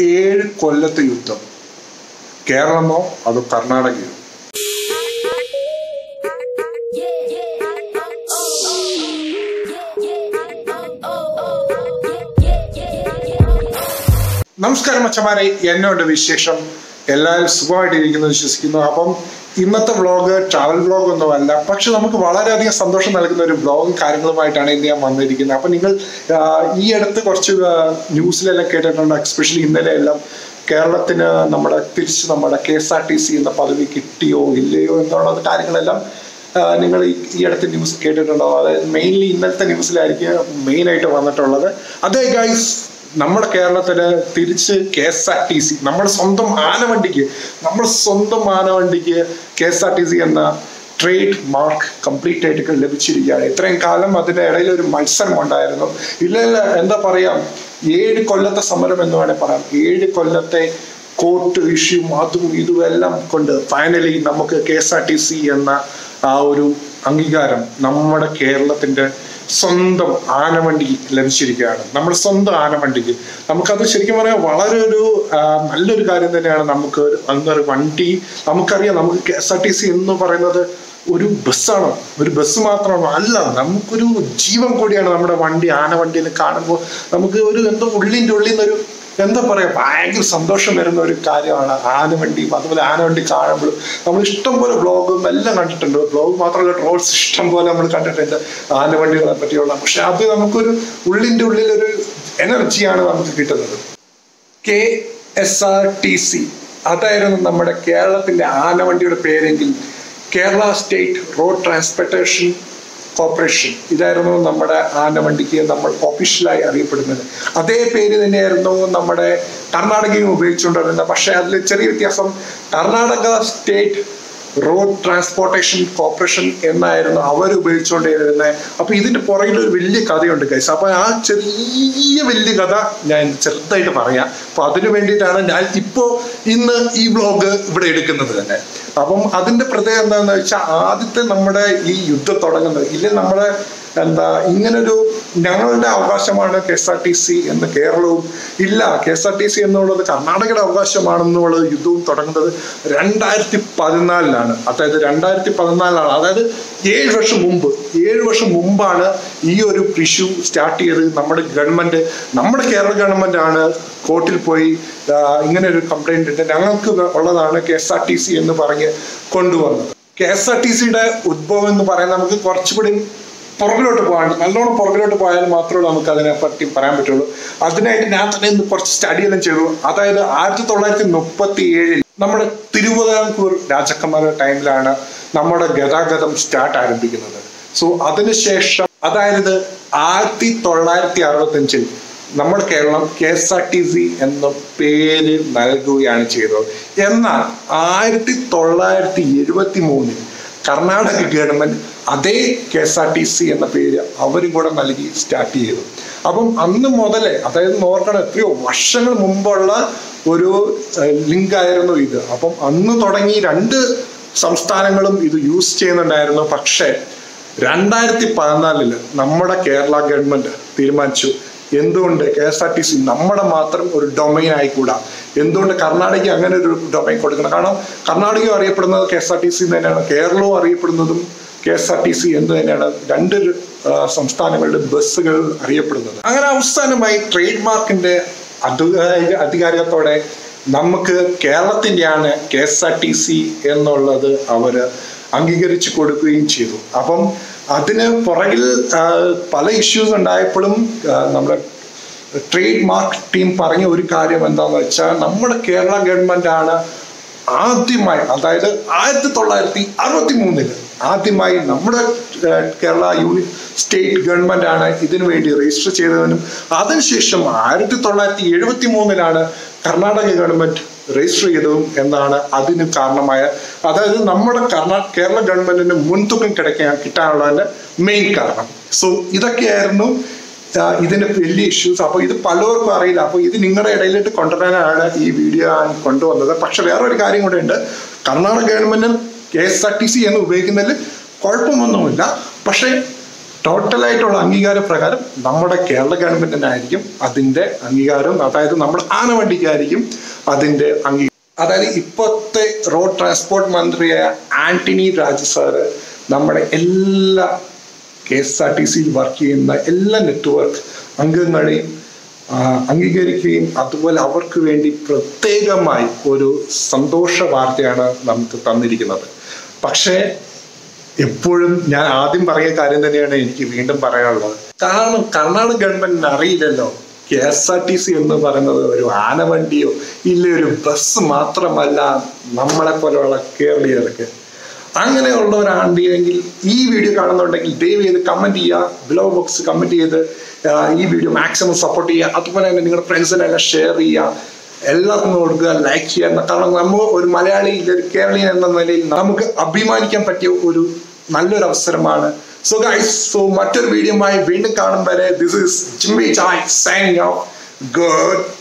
ഏഴ് കൊല്ലത്തെ യുദ്ധം കേരളമോ അതോ കർണാടകയോ നമസ്കാരം അച്ഛന്മാരെ എന്നോട് വിശേഷം എല്ലാവരും സുഖമായിട്ടിരിക്കുന്നു വിശ്വസിക്കുന്നു അപ്പം ഇന്നത്തെ വ്ളോഗ് ട്രാവൽ വ്ളോഗ് ഒന്നുമല്ല പക്ഷെ നമുക്ക് വളരെയധികം സന്തോഷം നൽകുന്ന ഒരു വ്ളോഗും കാര്യങ്ങളുമായിട്ടാണ് ഇന്ന് ഞാൻ വന്നിരിക്കുന്നത് അപ്പൊ നിങ്ങൾ ആ, ഈ അടുത്ത് കുറച്ച് ആ, ന്യൂസിലെല്ലാം കേട്ടിട്ടുണ്ട് എക്സ്പെഷ്യലി ഇന്നലെ എല്ലാം കേരളത്തിന് നമ്മുടെ തിരിച്ച് നമ്മുടെ K S R T C എന്ന പദവി കിട്ടിയോ ഇല്ലയോ എന്നുള്ള കാര്യങ്ങളെല്ലാം ആ, നിങ്ങൾ ഈ ഈ അടുത്ത ന്യൂസ് കേട്ടിട്ടുണ്ടാവും അതായത് മെയിൻലി ഇന്നലത്തെ ന്യൂസിലായിരിക്കും മെയിൻ ആയിട്ട് വന്നിട്ടുള്ളത് അതേ ഗൈസ് നമ്മുടെ കേരളത്തിന് തിരിച്ച് K S R T C നമ്മുടെ സ്വന്തം ആനവണ്ടിക്ക് നമ്മുടെ സ്വന്തം ആനവണ്ടിക്ക് K S R T C എന്ന ട്രേഡ് മാർക്ക് കംപ്ലീറ്റ് ആയിട്ട് ലഭിച്ചിരിക്കുകയാണ് ഇത്രയും കാലം അതിന്റെ ഇടയിൽ ഒരു മത്സരം ഉണ്ടായിരുന്നു ഇല്ല ഇല്ല എന്താ പറയാ ഏഴ് കൊല്ലത്തെ സമരം എന്ന് വേണേൽ പറയാം ഏഴ് കൊല്ലത്തെ കോർട്ട് ഇഷ്യൂ അതും ഇതും എല്ലാം കൊണ്ട് ഫൈനലി നമുക്ക് K S R T C എന്ന ആ ഒരു അംഗീകാരം നമ്മുടെ കേരളത്തിന്റെ സ്വന്തം ആനവണ്ടിക്ക് ലഭിച്ചിരിക്കുകയാണ് നമ്മുടെ സ്വന്തം ആനവണ്ടിക്ക് നമുക്കത് ശരിക്കും പറയാൻ വളരെ ഒരു ആ, നല്ലൊരു കാര്യം തന്നെയാണ് നമുക്ക് ഒരു- എന്താ പറയുക വണ്ടി നമുക്കറിയാം നമുക്ക് K S R T C എന്ന് പറയുന്നത് ഒരു ബസ്സാണോ ഒരു ബസ് മാത്രമാണോ അല്ല നമുക്കൊരു ജീവൻ കൂടിയാണ് നമ്മുടെ വണ്ടി ആനവണ്ടിയിൽ കാണുമ്പോൾ നമുക്ക് ഒരു എന്തോ ഉള്ളിൻ്റെ ഉള്ളിൽ നിന്നൊരു എന്താ പറയാ ഭയങ്കര സന്തോഷം വരുന്ന ഒരു കാര്യമാണ് ആനവണ്ടിയും അതുപോലെ ആനവണ്ടി കാണുമ്പോൾ നമ്മൾ ഇഷ്ടം പോലെ ബ്ലോഗും എല്ലാം കണ്ടിട്ടുണ്ട് ബ്ലോഗ് മാത്രമല്ല ട്രോൾസ് ഇഷ്ടം പോലെ നമ്മൾ കണ്ടിട്ടുണ്ട് ആനവണ്ടികളെ പറ്റിയുള്ള പക്ഷെ അത് നമുക്കൊരു ഉള്ളിൻ്റെ ഉള്ളിലൊരു എനർജിയാണ് നമുക്ക് കിട്ടുന്നത് K S R T C അതായിരുന്നു നമ്മുടെ കേരളത്തിന്റെ ആനവണ്ടിയുടെ പേരെങ്കിൽ Kerala state road transportation corporation ഇതായിരുന്നു നമ്മുടെ ആനവണ്ടിക്ക് നമ്മൾ ഒഫീഷ്യലായി അറിയപ്പെടുന്നത് അതേ പേര് തന്നെയായിരുന്നു നമ്മുടെ കർണാടകയും ഉപയോഗിച്ചുകൊണ്ടിരുന്നത് പക്ഷേ അതിൽ ചെറിയ വ്യത്യാസം Karnataka state road transportation corporation എന്നായിരുന്നു അവർ ഉപയോഗിച്ചുകൊണ്ടിരുന്നത് അപ്പൊ ഇതിന്റെ പുറകിൽ ഒരു വലിയ കഥയുണ്ട് ഗൈസ് അപ്പൊ ആ ചെറിയ വലിയ കഥ ഞാൻ ചെറുതായിട്ട് പറയാം അപ്പൊ അതിനു വേണ്ടിയിട്ടാണ് ഞാൻ ഇപ്പോ ഇന്ന് ഈ വ്ലോഗ് ഇവിടെ എടുക്കുന്നത് തന്നെ അപ്പം അതിന്റെ പ്രത്യേകത എന്താണെന്ന് വെച്ചാൽ ആദ്യത്തെ നമ്മുടെ ഈ യുദ്ധം തുടങ്ങുന്നത് ഇല്ല നമ്മുടെ എന്താ ഇങ്ങനൊരു ഞങ്ങളുടെ അവകാശമാണ് K S R T C എന്ന് കേരളവും ഇല്ല K S R T C എന്നുള്ളത് കർണാടകയുടെ അവകാശമാണെന്നുള്ള യുദ്ധവും തുടങ്ങുന്നത് രണ്ടായിരത്തി പതിനാലിലാണ് അതായത് രണ്ടായിരത്തി പതിനാലിലാണ് അതായത് ഏഴ് വർഷം മുമ്പ് ഏഴ് വർഷം മുമ്പാണ് ഈ ഒരു ഇഷ്യൂ സ്റ്റാർട്ട് ചെയ്ത് നമ്മുടെ ഗവൺമെന്റ് നമ്മുടെ കേരള ഗവൺമെന്റ് ആണ് കോർട്ടിൽ പോയി ആ, ഇങ്ങനെ ഒരു കംപ്ലൈന്റ് ഉണ്ട് ഞങ്ങൾക്ക് ഉള്ളതാണ് K S R T C എന്ന് പറഞ്ഞ് കൊണ്ടുവന്നത് കെ എസ് ആർ ടി സിയുടെ ഉദ്ഭവം എന്ന് പറയുന്നത് നമുക്ക് കുറച്ചുകൂടി പുറകിലോട്ട് പോകാണ്ട് നല്ലോണം പുറകിലോട്ട് പോയാൽ മാത്രമേ നമുക്ക് അതിനെ പറ്റി പറയാൻ പറ്റുള്ളൂ അതിനായിട്ട് ഞാൻ തന്നെ ഇന്ന് കുറച്ച് സ്റ്റഡി എല്ലാം ചെയ്തു അതായത് ആയിരത്തി തൊള്ളായിരത്തി മുപ്പത്തി ഏഴിൽ നമ്മുടെ തിരുവിതാംകൂർ രാജാക്കന്മാരുടെ ടൈമിലാണ് നമ്മുടെ ഗതാഗതം സ്റ്റാർട്ട് ആരംഭിക്കുന്നത് സോ അതിനുശേഷം അതായത് ആയിരത്തി തൊള്ളായിരത്തി അറുപത്തി അഞ്ചിൽ നമ്മുടെ Keralam K S R T C എന്ന പേര് നൽകുകയാണ് ചെയ്തത് എന്നാൽ ആയിരത്തി തൊള്ളായിരത്തി എഴുപത്തി മൂന്നിൽ കർണാടക ഗവൺമെന്റ് അതേ K S R T C എന്ന പേര് അവരും കൂടെ നൽകി സ്റ്റാർട്ട് ചെയ്തു അപ്പം അന്ന് മുതലേ അതായത് നോക്കണം എത്രയോ വർഷങ്ങൾ മുമ്പുള്ള ഒരു ലിങ്ക് ആയിരുന്നു ഇത് അപ്പം അന്ന് തുടങ്ങി രണ്ട് സംസ്ഥാനങ്ങളും ഇത് യൂസ് ചെയ്യുന്നുണ്ടായിരുന്നു പക്ഷേ രണ്ടായിരത്തി പതിനാലില് നമ്മുടെ കേരള ഗവൺമെന്റ് തീരുമാനിച്ചു എന്തുകൊണ്ട് K S R T C നമ്മുടെ മാത്രം ഒരു ഡൊമൈൻ ആയിക്കൂടാ എന്തുകൊണ്ട് കർണാടക അങ്ങനെ ഒരു ഡൊമൈൻ കൊടുക്കണം കാരണം കർണാടകയും അറിയപ്പെടുന്നത് K S R T C തന്നെയാണ് കേരളവും അറിയപ്പെടുന്നതും K S R T C എന്ന് തന്നെയാണ് രണ്ട് ആ, സംസ്ഥാനങ്ങളുടെ ബസ്സുകൾ അറിയപ്പെടുന്നത് അങ്ങനെ അവസാനമായി ട്രേഡ് മാർക്കിന്റെ അധികാര അധികാരത്തോടെ നമുക്ക് കേരളത്തിന്റെയാണ് K S R T C എന്നുള്ളത് അവര് അംഗീകരിച്ചു കൊടുക്കുകയും ചെയ്തു അപ്പം അതിന് പുറകിൽ ആ, പല ഇഷ്യൂസ് ഉണ്ടായപ്പോഴും ആ, നമ്മുടെ ട്രേഡ് മാർക്ക് ടീം പറഞ്ഞ ഒരു കാര്യം എന്താന്ന് വെച്ചാൽ നമ്മുടെ കേരള ഗവൺമെന്റ് ആണ് ആദ്യമായി അതായത് ആയിരത്തി തൊള്ളായിരത്തി അറുപത്തി മൂന്നില് ആദ്യമായി നമ്മുടെ ഏഹ്, കേരള യൂണി സ്റ്റേറ്റ് ഗവൺമെന്റ് ആണ് ഇതിനു വേണ്ടി രജിസ്റ്റർ ചെയ്തതിനും അതിനുശേഷം ആയിരത്തി തൊള്ളായിരത്തി എഴുപത്തി മൂന്നിലാണ് കർണാടക ഗവൺമെന്റ് രജിസ്റ്റർ ചെയ്തതും എന്നാണ് അതിന് കാരണമായ അതായത് നമ്മുടെ കർണാ കേരള ഗവൺമെന്റിന് മുൻതൂക്കം കിടക്കാൻ കിട്ടാനുള്ളതിന്റെ മെയിൻ കാരണം സോ ഇതൊക്കെയായിരുന്നു ആ, ഇതിന്റെ വലിയ ഇഷ്യൂസ് അപ്പൊ ഇത് പലർക്കും അറിയില്ല അപ്പൊ ഇത് നിങ്ങളുടെ ഇടയിലിട്ട് കൊണ്ടുവരാനാണ് ഈ വീഡിയോ ഞാൻ കൊണ്ടുവന്നത് പക്ഷെ വേറൊരു കാര്യം കൂടെ ഉണ്ട് Karnataka government K S R T C എന്ന് ഉപയോഗിക്കുന്നതിൽ കുഴപ്പമൊന്നുമില്ല പക്ഷേ ടോട്ടലായിട്ടുള്ള അംഗീകാര പ്രകാരം നമ്മുടെ കേരള ഗവൺമെന്റിനായിരിക്കും അതിന്റെ അംഗീകാരം അതായത് നമ്മുടെ ആനവണ്ടിക്കായിരിക്കും അതിന്റെ അംഗീകാരം അതായത് ഇപ്പോഴത്തെ റോഡ് ട്രാൻസ്പോർട്ട് മന്ത്രിയായ ആന്റണി രാജു സാറ് നമ്മുടെ എല്ലാ കെ എസ് ആർ ടി സിയിൽ വർക്ക് ചെയ്യുന്ന എല്ലാ നെറ്റ്വർക്ക് അംഗങ്ങളെയും ആ, അംഗീകരിക്കുകയും അതുപോലെ അവർക്ക് വേണ്ടി പ്രത്യേകമായി ഒരു സന്തോഷ വാർത്തയാണ് നമുക്ക് തന്നിരിക്കുന്നത് പക്ഷേ എപ്പോഴും ഞാൻ ആദ്യം പറയുന്ന കാര്യം തന്നെയാണ് എനിക്ക് വീണ്ടും പറയാനുള്ളത് കാരണം കർണാടക ഗവൺമെന്റിന് അറിയില്ലല്ലോ K S R T C എന്ന് പറയുന്നത് ഒരു ആനവണ്ടിയോ ഇല്ല ഒരു ബസ് മാത്രമല്ല നമ്മളെ പോലെയുള്ള കേരളീയർക്ക് അങ്ങനെയുള്ളവരാണെങ്കിൽ ഈ വീഡിയോ കാണുന്നുണ്ടെങ്കിൽ ദയവ് ചെയ്ത് കമന്റ് ചെയ്യുക ബിലോ ബോക്സ് കമന്റ് ചെയ്ത് ആ, ഈ വീഡിയോ മാക്സിമം സപ്പോർട്ട് ചെയ്യുക അതുപോലെ തന്നെ നിങ്ങളുടെ ഫ്രണ്ട്സിനെല്ലാം ഷെയർ ചെയ്യുക എല്ലാവർക്കും കൊടുക്കുക ലൈക്ക് ചെയ്യുക കാരണം നമ്മൾ ഒരു മലയാളി ഒരു കേരളീയൻ എന്ന നിലയിൽ നമുക്ക് അഭിമാനിക്കാൻ പറ്റിയ ഒരു നല്ലൊരു അവസരമാണ് സോ ഗൈസ് സോ മറ്റൊരു വീഡിയോയുമായി വീണ്ടും കാണും വരെ this is Jimmy Chai signing off good